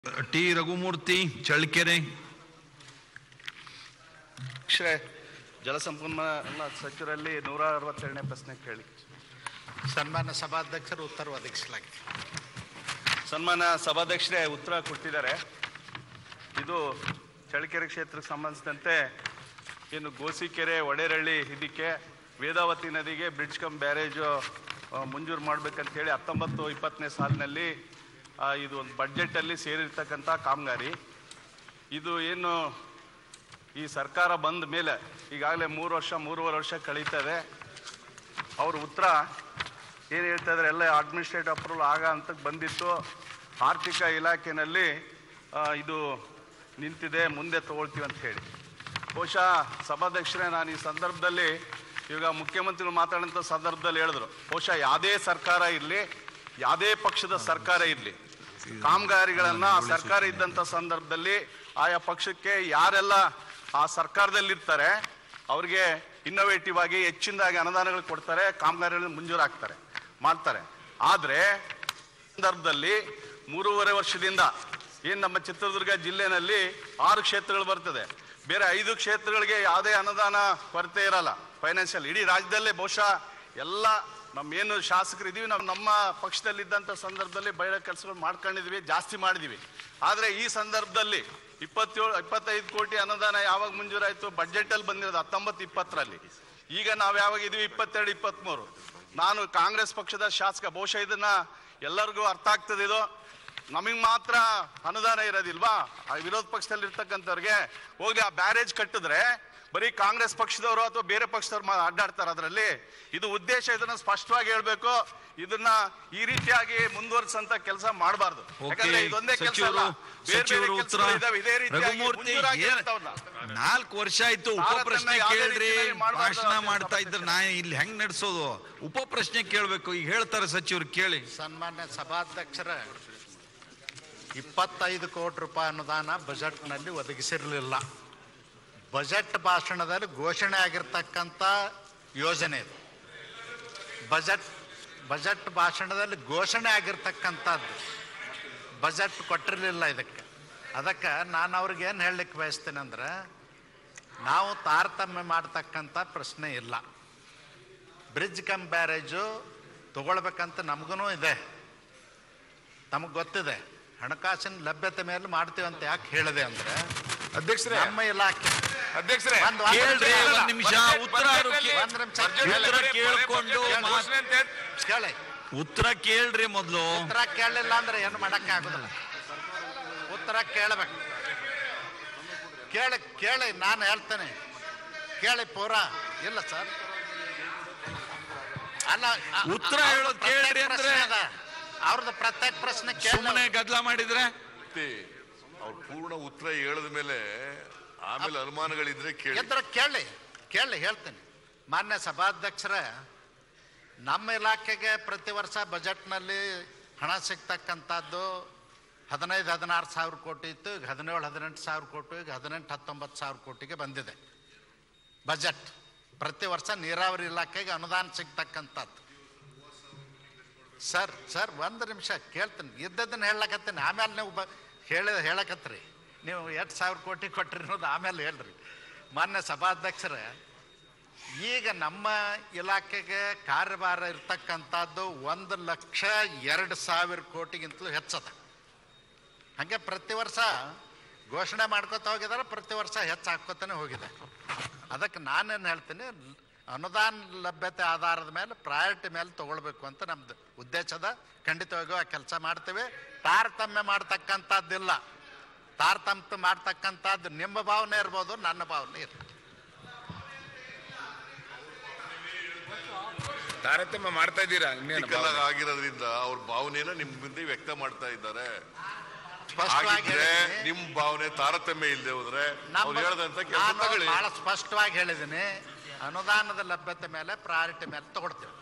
T Raghumurthy Challakere ಅಕ್ಷರೇ ಜಲಸಂಪನ್ಮೂಲ ಸಚಿವರಲ್ಲಿ ನೂರ ಅರವತ್ತೆರಡನೇ ಪ್ರಶ್ನೆ ಕೇಳಿ ಸನ್ಮಾನ್ಯ ಸಭಾಧ್ಯಕ್ಷರು ಉತ್ತರ ಒದಗಿಸಲಾಗಿದೆ ಸನ್ಮಾನ ಸಭಾಧ್ಯಕ್ಷರೇ ಉತ್ತರ ಕೊಟ್ಟಿದ್ದಾರೆ ಇದು ಚಳ್ಳಕೆರೆ ಕ್ಷೇತ್ರಕ್ಕೆ ಸಂಬಂಧಿಸಿದಂತೆ ಏನು ಗೋಸಿಕೆರೆ ಒಡೆರಳ್ಳಿ ಇದಕ್ಕೆ ವೇದಾವತಿ ನದಿಗೆ ಬ್ರಿಡ್ಜ್ ಕಮ್ ಬ್ಯಾರೇಜು ಆ, ಮಂಜೂರು ಮಾಡ್ಬೇಕಂತ ಹೇಳಿ ಹತ್ತೊಂಬತ್ತು ಇಪ್ಪತ್ತನೇ ಸಾಲಿನಲ್ಲಿ ಆ, ಇದು ಒಂದು ಬಡ್ಜೆಟಲ್ಲಿ ಸೇರಿರ್ತಕ್ಕಂಥ ಕಾಮಗಾರಿ ಇದು ಏನು ಈ ಸರ್ಕಾರ ಬಂದ ಮೇಲೆ ಈಗಾಗಲೇ ಮೂರು ವರ್ಷ ಮೂರುವರೆ ವರ್ಷ ಕಳೀತದೆ ಅವ್ರ ಉತ್ತರ ಏನು ಹೇಳ್ತಾ ಇದ್ದಾರೆ ಎಲ್ಲ ಅಡ್ಮಿನಿಸ್ಟ್ರೇಟಿವ್ ಅಪ್ರೂವಲ್ ಆಗ ಅಂತ ಬಂದಿತ್ತು ಆರ್ಥಿಕ ಇಲಾಖೆನಲ್ಲಿ ಆ, ಇದು ನಿಂತಿದೆ ಮುಂದೆ ತಗೊಳ್ತೀವಿ ಅಂತ ಹೇಳಿ ಬಹುಶಃ ಸಭಾಧ್ಯಕ್ಷರೇ ನಾನು ಈ ಸಂದರ್ಭದಲ್ಲಿ ಈಗ ಮುಖ್ಯಮಂತ್ರಿಗಳು ಮಾತಾಡೋಂಥ ಸಂದರ್ಭದಲ್ಲಿ ಹೇಳಿದ್ರು ಬಹುಶಃ ಯಾವುದೇ ಸರ್ಕಾರ ಇರಲಿ ಯಾವುದೇ ಪಕ್ಷದ ಸರ್ಕಾರ ಇರಲಿ ಕಾಮಗಾರಿಗಳನ್ನ ಆ ಸರ್ಕಾರ ಇದ್ದಂಥ ಸಂದರ್ಭದಲ್ಲಿ ಆಯಾ ಪಕ್ಷಕ್ಕೆ ಯಾರೆಲ್ಲ ಆ ಸರ್ಕಾರದಲ್ಲಿರ್ತಾರೆ ಅವ್ರಿಗೆ ಇನ್ನೋವೇಟಿವ್ ಆಗಿ ಹೆಚ್ಚಿನದಾಗಿ ಅನುದಾನಗಳು ಕೊಡ್ತಾರೆ ಕಾಮಗಾರಿಗಳನ್ನು ಮಂಜೂರು ಹಾಕ್ತಾರೆ ಮಾಡ್ತಾರೆ ಆದರೆ ಸಂದರ್ಭದಲ್ಲಿ ಮೂರುವರೆ ವರ್ಷದಿಂದ ಏನು ನಮ್ಮ ಚಿತ್ರದುರ್ಗ ಜಿಲ್ಲೆನಲ್ಲಿ ಆರು ಕ್ಷೇತ್ರಗಳು ಬರ್ತದೆ ಬೇರೆ ಐದು ಕ್ಷೇತ್ರಗಳಿಗೆ ಯಾವುದೇ ಅನುದಾನ ಕೊರತೆ ಇರಲ್ಲ ಫೈನಾನ್ಷಿಯಲ್ ಇಡೀ ರಾಜ್ಯದಲ್ಲೇ ಬಹುಶಃ ಎಲ್ಲ ನಮ್ಮ ಏನು ಶಾಸಕರು ಇದೀವಿ ನಾವು ನಮ್ಮ ಪಕ್ಷದಲ್ಲಿದ್ದಂಥ ಸಂದರ್ಭದಲ್ಲಿ ಬಯಲ ಕೆಲಸಗಳು ಮಾಡ್ಕೊಂಡಿದ್ವಿ ಜಾಸ್ತಿ ಮಾಡಿದ್ವಿ ಆದರೆ ಈ ಸಂದರ್ಭದಲ್ಲಿ ಇಪ್ಪತ್ತೇಳು ಇಪ್ಪತ್ತೈದು ಕೋಟಿ ಅನುದಾನ ಯಾವಾಗ ಮಂಜೂರಾಯಿತು ಬಡ್ಜೆಟಲ್ಲಿ ಬಂದಿರೋದು ಹತ್ತೊಂಬತ್ತು ಇಪ್ಪತ್ತರಲ್ಲಿ ಈಗ ನಾವು ಯಾವಾಗ ಇದೀವಿ ಇಪ್ಪತ್ತೆರಡು ಇಪ್ಪತ್ತ್ಮೂರು ನಾನು ಕಾಂಗ್ರೆಸ್ ಪಕ್ಷದ ಶಾಸಕ ಬಹುಶಃ ಇದನ್ನ ಎಲ್ಲರಿಗೂ ಅರ್ಥ ಆಗ್ತದೆ ಇದು ನಮಗೆ ಮಾತ್ರ ಅನುದಾನ ಇರೋದಿಲ್ವಾ ಆ ವಿರೋಧ ಪಕ್ಷದಲ್ಲಿ ಇರ್ತಕ್ಕಂಥವ್ರಿಗೆ ಹೋಗ್ಲಿ ಆ ಬ್ಯಾರೇಜ್ ಕಟ್ಟಿದ್ರೆ ಬರೀ ಕಾಂಗ್ರೆಸ್ ಪಕ್ಷದವರು ಅಥವಾ ಬೇರೆ ಪಕ್ಷದವ್ರು ಮಾ- ಅಡ್ಡಾಡ್ತಾರೆ ಅದರಲ್ಲಿ ಇದು ಉದ್ದೇಶ ಇದನ್ನ ಸ್ಪಷ್ಟವಾಗಿ ಹೇಳ್ಬೇಕು ಇದನ್ನ ಈ ರೀತಿಯಾಗಿ ಮುಂದುವರ್ಸಂತ ಕೆಲಸ ಮಾಡಬಾರ್ದು ಯಾಕಂದ್ರೆ ಇದೊಂದೇ ಕೆಲಸ ಅಲ್ಲ ಸಚಿವರು ಬೇರೆ ಬೇರೆ ಸಚಿವರು ಉತ್ತರ ಕೆಲ್ಸಗಳು ಇದಾವೆ. ಇದೇ ರೀತಿಯಾಗಿ ರಘುಮೂರ್ತಿ ಮಂಜೂರಾಗಿ ಏನ್- ಇರ್ತಾವಲ್ಲ. ನಾಲ್ಕು ವರ್ಷ ಆಯ್ತು ಉಪ ತಾರತಮ್ಯ ಪ್ರಶ್ನೆ ಯಾವುದೇ ಕೇಳ್ರಿ ರೀತಿಯಲ್ಲಿ ಮಾಡ್ಬಾರ್ದು ಭಾಷಣ ಅಂತ ಮಾಡ್ತಾ ಇದ್ರೆ ನಾ ಇಲ್ಲಿ ಹೆಂಗ್ ನಡೆಸೋದು ಉಪ ಪ್ರಶ್ನೆ ಕೇಳ್ಬೇಕು ಈಗ ಹೇಳ್ತಾರೆ ಸಚಿವರು ಕೇಳಿ ಸನ್ಮಾನ್ಯ ಸಭಾಧ್ಯಕ್ಷರ ಇಪ್ಪತ್ತೈದು ಕೋಟಿ ರೂಪಾಯಿ ಅನುದಾನ ಬಜೆಟ್ನಲ್ಲಿ ಒದಗಿಸಿರಲಿಲ್ಲ ಬಜೆಟ್ ಭಾಷಣದಲ್ಲಿ ಘೋಷಣೆ ಆಗಿರ್ತಕ್ಕಂಥ ಯೋಜನೆ ಇದು ಬಜೆಟ್ ಬಜೆಟ್ ಭಾಷಣದಲ್ಲಿ ಘೋಷಣೆ ಆಗಿರ್ತಕ್ಕಂಥದ್ದು ಬಜೆಟ್ ಕೊಟ್ಟಿರಲಿಲ್ಲ ಇದಕ್ಕೆ ಅದಕ್ಕೆ ನಾನು ಅವ್ರಿಗೆ ಏನು ಹೇಳಲಿಕ್ಕೆ ಬಯಸ್ತೇನೆ ಅಂದ್ರೆ ನಾವು ತಾರತಮ್ಯ ಮಾಡ್ತಕ್ಕಂಥ ಪ್ರಶ್ನೆ ಇಲ್ಲ ಬ್ರಿಡ್ಜ್ ಕಮ್ ಬ್ಯಾರೇಜು ತಗೊಳ್ಬೇಕಂತ ನಮಗೂ ಇದೆ ನಮಗೆ ಗೊತ್ತಿದೆ ಹಣಕಾಸಿನ ಲಭ್ಯತೆ ಮೇಲೆ ಮಾಡ್ತೀವಿ ಅಂತ ಯಾಕೆ ಹೇಳಿದೆ ಅಂದ್ರೆ ಅಧ್ಯಕ್ಷರೇ ನಮ್ಮ ಇಲಾಖೆ ಅಧ್ಯಕ್ಷರೇ ಒಂದ್- ಒಂದ್ ಕೇಳ್ರಿ ನಿಮಿಷ ಒಂದ್ ನಿಮಿಷ ಉತ್ತರ ಕೇ- ಒಂದ್ ನಿಮಿಷ ಉತ್ತರ ಕೇಳ್ಕೊಂಡು ಮಾತ್- ಕೇಳಿ ಉತ್ತರ ಕೇಳ್ರಿ ಮೊದ್ಲು ಉತ್ತರ ಕೇಳಲಿಲ್ಲ ಅಂದ್ರೆ ಏನು ಮಾಡಕ್ಕೆ ಆಗುದಿಲ್ಲ ಉತ್ತರ ಕೇಳಬೇಕು ಕೇಳಿ ಕೇಳಿ ನಾನು ಹೇಳ್ತೇನೆ ಕೇಳಿ ಪೂರ ಇಲ್ಲ ಸರ್ ಅಲ್ಲ ಅ- ಉತ್ತರ ಅವ್ರ್ದು ಹೇಳೋದ್ ಪ್ರತ್ಯೇಕ ಕೇಳ್ರಿ ಅಂದ್ರೆ- ಪ್ರಶ್ನೆ ಅದ. ಅವ್ರದ್ದು ಪ್ರತ್ಯೇಕ ಪ್ರಶ್ನೆ ಸುಮ್ಮನೆ ಕೇಳಿ ಗದ್ದಲ ಮಾಡಿದ್ರೆ ಅವ್ರು ಪೂರ್ಣ ಉತ್ತರ ಹೇಳಿದ ಮೇಲೆ ಆಮೇಲೆ ಅನುಮಾನಗಳಿದ್ರೆ ಕೇಳಿ ಎದ್ರ ಕೇಳಿ ಕೇಳಿ ಹೇಳ್ತೀನಿ ಮಾನ್ಯ ಸಭಾಧ್ಯಕ್ಷರ ನಮ್ಮ ಇಲಾಖೆಗೆ ಪ್ರತಿ ವರ್ಷ ಬಜೆಟ್ನಲ್ಲಿ ಹಣ ಸಿಗ್ತಕ್ಕಂಥದ್ದು ಹದಿನೈದು ಹದಿನಾರು ಸಾವಿರ ಕೋಟಿ ಇತ್ತು ಈಗ ಹದಿನೇಳು ಹದಿನೆಂಟು ಸಾವಿರ ಕೋಟಿ ಈಗ ಹದಿನೆಂಟು ಹತ್ತೊಂಬತ್ತು ಸಾವಿರ ಕೋಟಿಗೆ ಬಂದಿದೆ ಬಜೆಟ್ ಪ್ರತಿ ವರ್ಷ ನೀರಾವರಿ ಇಲಾಖೆಗೆ ಅನುದಾನ ಸಿಗ್ತಕ್ಕಂಥದ್ದು ಸರ್ ಸರ್ ಒಂದು ನಿಮಿಷ ಕೇಳ್ತೀನಿ ಇದ್ದದನ್ನ ಹೇಳಕತ್ತೀನಿ ಆಮೇಲೆ ನೀವು ಬ ಹೇಳಿ ಹೇಳಕತ್ರಿ ನೀವು ಎಷ್ಟು ಸಾವಿರ ಕೋಟಿ ಕೊಟ್ರಿ ಅನ್ನೋದು ಆಮೇಲೆ ಹೇಳ್ರಿ ಮಾನ್ಯ ಸಭಾಧ್ಯಕ್ಷರ ಈಗ ನಮ್ಮ ಇಲಾಖೆಗೆ ಕಾರ್ಯಭಾರ ಇರ್ತಕ್ಕಂಥದ್ದು ಒಂದು ಲಕ್ಷ ಎರಡು ಸಾವಿರ ಕೋಟಿಗಿಂತಲೂ ಹೆಚ್ಚದ ಹಾಗೆ ಪ್ರತಿ ವರ್ಷ ಘೋಷಣೆ ಮಾಡ್ಕೊತ ಹೋಗಿದ್ದಾರೆ ಪ್ರತಿ ವರ್ಷ ಹೆಚ್ಚು ಹಾಕ್ಕೊತಾನೆ ಹೋಗಿದೆ ಅದಕ್ಕೆ ನಾನೇನು ಹೇಳ್ತೀನಿ ಅನುದಾನ ಲಭ್ಯತೆ ಆಧಾರದ ಮೇಲೆ ಪ್ರಯಾರಿಟಿ ಮೇಲೆ ತಗೊಳ್ಬೇಕು ಅಂತ ನಮ್ದು ಉದ್ದೇಶದ ಖಂಡಿತವಾಗಿಯೂ ಆ ಕೆಲಸ ಮಾಡ್ತೀವಿ ತಾರತಮ್ಯ ಮಾಡ್ತಕ್ಕಂಥದ್ದಿಲ್ಲ ತಾರತಮ್ಯ ಮಾಡ್ತಕ್ಕಂಥದ್ದು ನಿಮ್ಮ ಭಾವನೆ ಇರ್ಬೋದು ನನ್ನ ಭಾವನೆ ಇರ್ಬೋದು ತಾರತಮ್ಯ ಮಾಡ್ತಾ ಇದ್ದೀರಾ ಇನ್ನೇನು Critical ಆಗಿ ಆಗಿರೋದ್ರಿಂದ ಅವ್ರ ಭಾವನೆಯನ್ನ ನಿಮ್ ಮುಂದೆ ವ್ಯಕ್ತ ಮಾಡ್ತಾ ಇದ್ದಾರೆ ಸ್ಪಷ್ಟವಾಗಿ ಹಾಗಿದ್ರೆ ಹೇಳಿದ್ದೀನಿ. ನಿಮ್ ಭಾವನೆ ತಾರತಮ್ಯ ಇಲ್ಲದೆ ಹೋದ್ರೆ ನಮ್ಮ- ಅವ್ರು ಹೇಳ್ದಂತ ಕೆಲಸ ನಾನು ತಗೊಳ್ಳಿ ಬಹಳ ಸ್ಪಷ್ಟವಾಗಿ ಹೇಳಿದ್ದೀನಿ ಅನುದಾನದ ಲಭ್ಯತೆ ಮೇಲೆ ಪ್ರಯಾರಿಟಿ ಮೇಲೆ ತಗೊಳ್ತೀವಿ